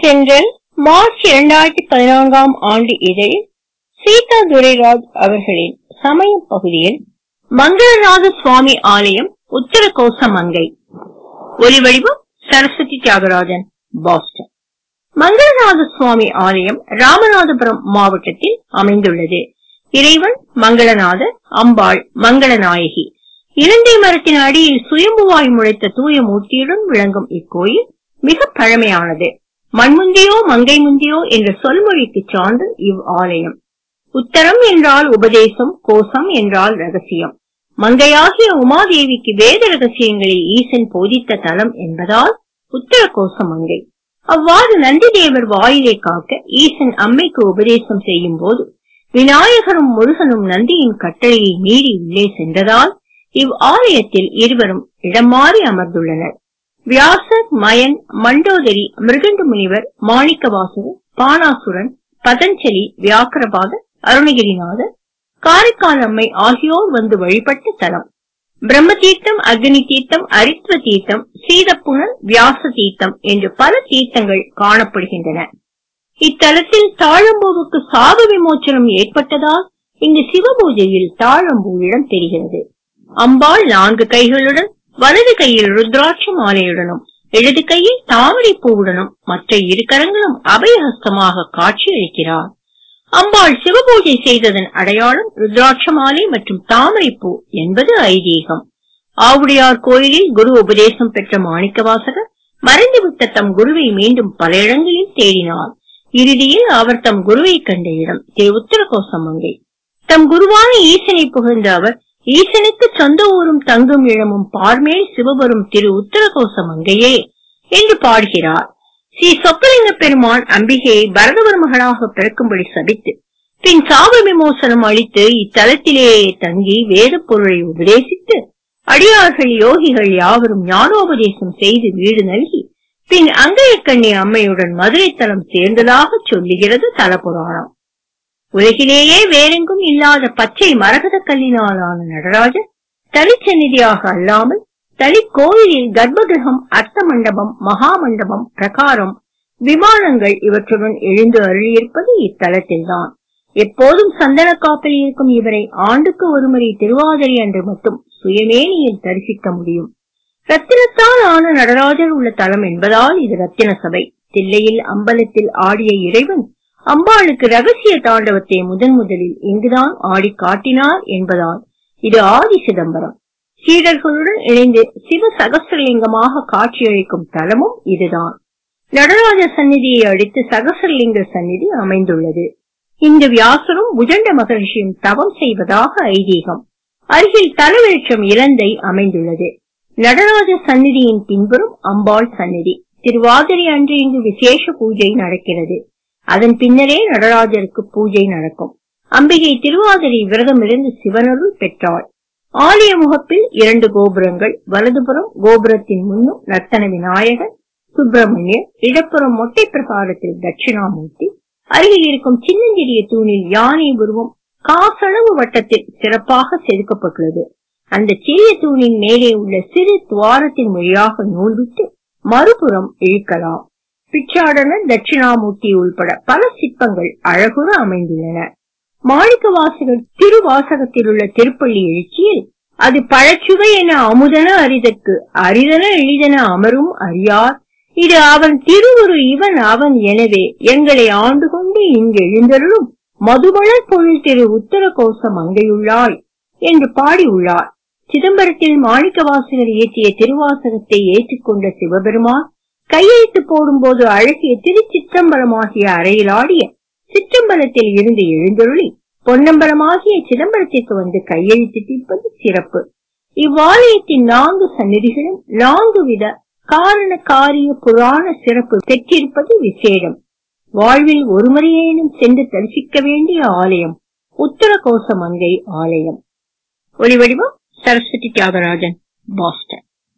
தென்றல் மார்ச் இரண்டாயிரத்தி பதினான்காம் ஆண்டு இதழில் சீதா துரைராஜ் அவர்களின் சமயம் பகுதியில் மங்களநாத சுவாமி ஆலயம் உத்தர கோசமங்கை ஒலிவடிவம் சரஸ்வதி தியாகராஜன் பாஸ்டன் மங்களநாத சுவாமி ஆலயம் ராமநாதபுரம் மாவட்டத்தில் அமைந்துள்ளது இறைவன் மங்களநாதர் அம்பாள் மங்களநாயகி இலந்தை மரத்தின் அடியில் சுயம்புவாய் முளைத்த தூய மூர்த்தியுடன் விளங்கும் இக்கோயில் மிக பழமையானது மண்முந்தியோ மங்கை முந்தியோ என்ற சொல்மொழிக்கு சான்று இவ் ஆலயம் உத்தரம் என்றால் உபதேசம் கோசம் என்றால் ரகசியம் மங்கையாகிய உமாதேவிக்கு வேத ரகசியங்களை ஈசன் போதித்த தலம் என்பதால் உத்தர கோச மங்கை அவ்வாறு நந்தி தேவர் வாயிலை காக்க ஈசன் அம்மைக்கு உபதேசம் செய்யும் போது விநாயகரும் முருகனும் நந்தியின் கட்டளையை மீறி உள்ளே சென்றதால் இவ் ஆலயத்தில் இருவரும் இடம் மாறி அமர்ந்துள்ளனர் வியாசர் மயன் மண்டோதரி மிருகண்டு முனிவர் மாணிக்கவாசகர் பானாசுரன் பதஞ்சலி வியாக்கரபாதர் அருணகிரிநாதர் காரைக்கால் அம்மை ஆகியோர் வந்து வழிபட்ட தலம் பிரம்ம தீர்த்தம் அக்னி தீர்த்தம் அரித்வ தீர்த்தம் சீதப்புணர் வியாச தீர்த்தம் என்று பல தீர்த்தங்கள் காணப்படுகின்றன இத்தலத்தில் தாழம்பூவுக்கு சாப விமோச்சனம் ஏற்பட்டதால் இங்கு சிவபூஜையில் தாழம்பூ இடம் தெரிகிறது அம்பாள் நான்கு கைகளுடன் வலது கையில் ருத்ராட்ச மாலையுடனும் இடது கையில் தாமரை பூவுடனும் மற்ற இரு கரங்களும் அபயஹஸ்தமாக காட்சியளிக்கிறார் அம்பாள் சிவபூஜை செய்ததன் அடையாளம் ருத்ராட்ச மாலை மற்றும் தாமரை பூ என்பது ஐதீகம் ஆவுடையார் கோயிலில் குரு உபதேசம் பெற்ற மாணிக்கவாசகர் மறைந்துவிட்ட தம் குருவை மீண்டும் பல இடங்களில் தேடினார் இறுதியில் அவர் தம் குருவை கண்ட இடம் திரு உத்தரகோசமங்கை தம் குருவான ஈசனை புகழ்ந்த அவர் ஈசனுக்கு சொந்த ஊரும் தங்கும் இடமும் பார்மேல் சிவபெரும் திரு உத்தரகோசமங்கையே என்று பாடுகிறார் ஸ்ரீ சொக்கலிங்க பெருமான் அம்பிகையை பரதவர் மகளாக பிறக்கும்படி சபித்து பின் சாப விமோசனம் அளித்து இத்தலத்திலேயே தங்கி வேத பொருளை உபதேசித்து அடியார்கள் யோகிகள் யாவரும் ஞானோபதேசம் செய்து வீடு நல்கி பின் அங்கையக்கண்ணி அம்மையுடன் மதுரை தலம் சேர்ந்ததாக சொல்லுகிறது தலபுராணம் உலகிலேயே வேறெங்கும் இல்லாத பச்சை மரகத கல்லினாலான நடராஜர் தனிச்சந்நிதியாக அல்லாமல் தனி கோயிலில் கர்ப்பகிரகம் அர்த்த மண்டபம் மகா மண்டபம் பிரகாரம் விமானங்கள் இவற்றுடன் எழுந்து அருளியிருப்பது இத்தலத்தில்தான் எப்போதும் சந்தன காப்பில் இருக்கும் இவரை ஆண்டுக்கு ஒருமுறை திருவாதிரை அன்று மட்டும் சுயமேனியில் தரிசிக்க முடியும் ரத்தினத்தால் ஆன நடராஜர் உள்ள தலம் என்பதால் இது ரத்தின சபை தில்லையில் அம்பலத்தில் ஆடிய இறைவன் அம்பாளுக்கு ரகசிய தாண்டவத்தை முதன் முதலில் இங்குதான் ஆடி காட்டினார் என்பதால் இது ஆதி சிதம்பரம் சீடர்களுடன் இணைந்து சிவ சகசிரலிங்கமாக காட்சியளிக்கும் தலமும் இதுதான் நடராஜ சந்நிதியை அடுத்து சகசிரலிங்க சந்நிதி அமைந்துள்ளது இந்த வியாசரும் புஜண்ட மகர்ஷியும் தவம் செய்வதாக ஐதீகம் அருகில் தலவெளிச்சம் இலந்தை அமைந்துள்ளது நடராஜ சந்நிதியின் பின்புறம் அம்பாள் சந்நிதி திருவாதிரை அன்று இங்கு விசேஷ பூஜை நடக்கிறது அதன் பின்னரே நடராஜருக்கு பூஜை நடக்கும் அம்பிகை திருவாதிரை விரதம் இருந்து சிவனருள் பெற்றாள் ஆலய முகப்பில் இரண்டு கோபுரங்கள் வலதுபுறம் கோபுரத்தின் முன்னும் நர்த்தன விநாயகர் சுப்பிரமணியர் இடப்புறம் மொட்டை பிரகாரத்தில் தட்சிணாமூர்த்தி அருகில் இருக்கும் சின்னஞ்சிறிய தூணில் யானை உருவம் காசளவு வட்டத்தில் சிறப்பாக செதுக்கப்பட்டுள்ளது அந்த சிறிய தூணின் மேலே உள்ள சிறு துவாரத்தின் வழியாக நூல் விட்டு மறுபுறம் இழுக்கலாம் பிச்சாடனர் தட்சிணாமூர்த்தி உள்பட பல சிற்பங்கள் அழகுற அமைந்துள்ளன மாணிக்க வாசகர் திருவாசகத்தில் உள்ள திருப்பள்ளி எழுச்சியில் அது பழச்சுவை என அமுதன அரிதற்கு அரிதன எளிதன அமரும் அறியார் இது அவன் திருவுரு இவன் அவன் எனவே எங்களை ஆண்டு கொண்டு இங்கு எழுந்தருளும் மதுமலர் பொருள் திரு உத்தர கோச மங்கையுள்ளாய் என்று பாடியுள்ளார் சிதம்பரத்தில் மாணிக்க வாசகர் இயற்றிய திருவாசகத்தை ஏற்றுக்கொண்ட சிவபெருமான் கையெழுத்து போடும்போது அழகிய திருச்சிற்றம்பலமாகிய அறையில் ஆடிய சிற்றம்பலத்தில் இருந்து எழுந்தருளி பொன்னம்பலமாகிய சிதம்பரத்திற்கு வந்து கையெழுத்து தீர்ப்பது சிறப்பு இவ்வாலயத்தின் நான்கு சந்நிதிகளும் நான்கு வித காரண காரிய புராண சிறப்பு பெற்றிருப்பது விசேடம் வாழ்வில் ஒருமுறையேனும் சென்று தரிசிக்க வேண்டிய ஆலயம் உத்தர கோசமங்கை ஆலயம் ஒளிவடிவம் சரஸ்வதி தியாகராஜன் பாஸ்டன்